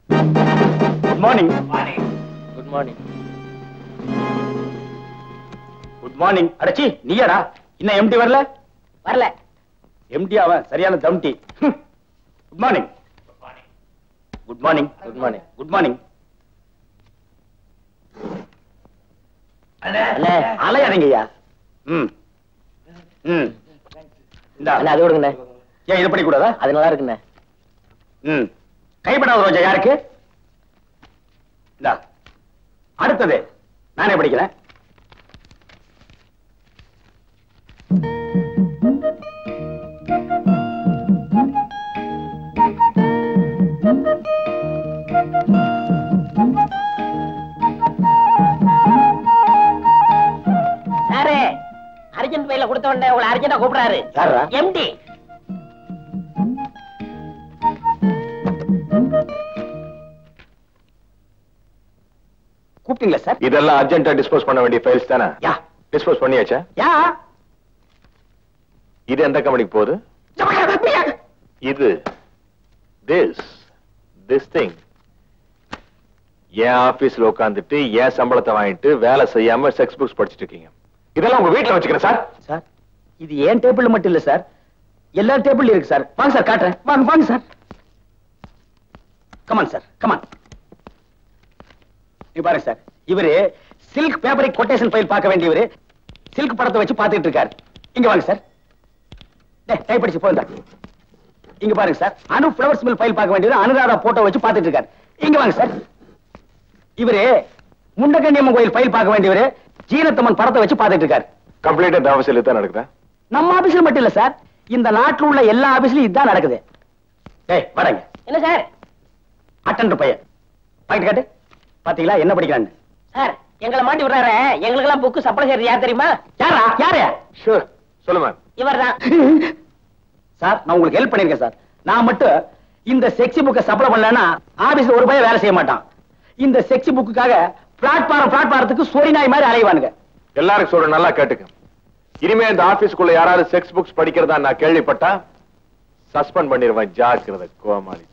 good morning good morning good morning அடச்சி நீயாடா இன்னும் எம்டி வரல வரல எம்டி அவன் சரியான தம்டி good morning good morning good morning good morning அண்ணே அலையாதீங்க ஐயா ம் ம் இந்தா அண்ணே அது விடுங்கண்ணே ஏன் இது படிக்கூடாதா அது நல்லா இருக்குண்ணே ம் கைப்படாத ரோஜா யாருக்கு இந்தா அடுத்தது நானே படிக்கிறேன் சாரு அர்ஜென்ட் பையில கொடுத்த உடனே உங்களை அர்ஜென்டா கூப்பிடுறாரு யாரா எம்டி கூப்பிட்டீங்களா சார் இதெல்லாம் அர்ஜென்ட்டா டிஸ்போஸ் பண்ண வேண்டிய ஃபைல்ஸ் தானே யா டிஸ்போஸ் பண்ணியாச்சா யா இது எந்த கம்பெனிக்கு போகுது இது திஸ் திஸ் திங் என் ஆபீஸ்ல உட்காந்துட்டு என் சம்பளத்தை வாங்கிட்டு வேலை செய்யாம செக்ஸ் புக்ஸ் படிச்சிட்டு இருக்கீங்க இதெல்லாம் உங்க வீட்டுல வச்சுக்கிறேன் சார் சார் இது ஏன் டேபிள்ல மட்டும் இல்ல சார் எல்லா டேபிள் இருக்கு சார் வாங்க சார் காட்டுறேன் வாங்க வாங்க சார் கமான் சார் கமான் நீ பாருங்க சார் இவரு சில்க் பேப்பரிக் கொட்டேஷன் ஃபைல் பார்க்க வேண்டியவரு சில்க் படத்தை வச்சு பார்த்துட்டு இருக்காரு இங்க வாங்க சார் டேய் டைப் படிச்சு போயிருந்தா இங்க பாருங்க sir Anu flowers mill file பார்க்க வேண்டியவர் அனுராதா போட்டோ வச்சு பார்த்துட்டு இருக்காரு இங்க வாங்க சார் இவரு முண்டகண்ணியம்மன் கோயில் ஃபைல் பார்க்க வேண்டியவரு ஜீனத்தம்மன் படத்தை வச்சு பார்த்துட்டு இருக்காரு கம்ப்ளீட்டா இந்த ஆபீஸ்ல தான் நடக்குதா நம்ம ஆபீஸ்ல மட்டும் இல்ல சார் இந்த நாட்டுல உள்ள எல்லா ஆபீஸ்லயும் இதுதான் நடக்குது டேய் வரங்க என்ன சார் அட்டன்டர் பையன் பாக்கெட் காட்டு பாத்தீங்களா என்ன படிக்கிறான்னு சார் எங்களை மாட்டி விடுறாரு எங்களுக்கு எல்லாம் புக்கு சப்ளை செய்யறது யார் தெரியுமா யாரா யாரு ஷூர் சொல்லுமா இவர்தான் சார் நான் உங்களுக்கு ஹெல்ப் பண்ணிருக்கேன் சார் நான் மட்டும் இந்த செக்ஸி புக்கை சப்ளை பண்ணலன்னா ஆபீஸ்ல ஒரு பையன் வேலை செய்ய மாட்டான் இந்த செக்ஸி புக்குக்காக பிளாட்பாரம் பிளாட்பாரத்துக்கு சொறி நாய் மாதிரி அலைவானுங்க எல்லாரும் சொல்ற நல்லா கேட்டுக்க இனிமே இந்த ஆபீஸ்க்குள்ள யாராவது செக்ஸ் புக்ஸ் படிக்கிறதா நான் கேள்விப்பட்டா சஸ்பெண்ட் பண்ணிருவேன் ஜாக்கிரதை கோமாளி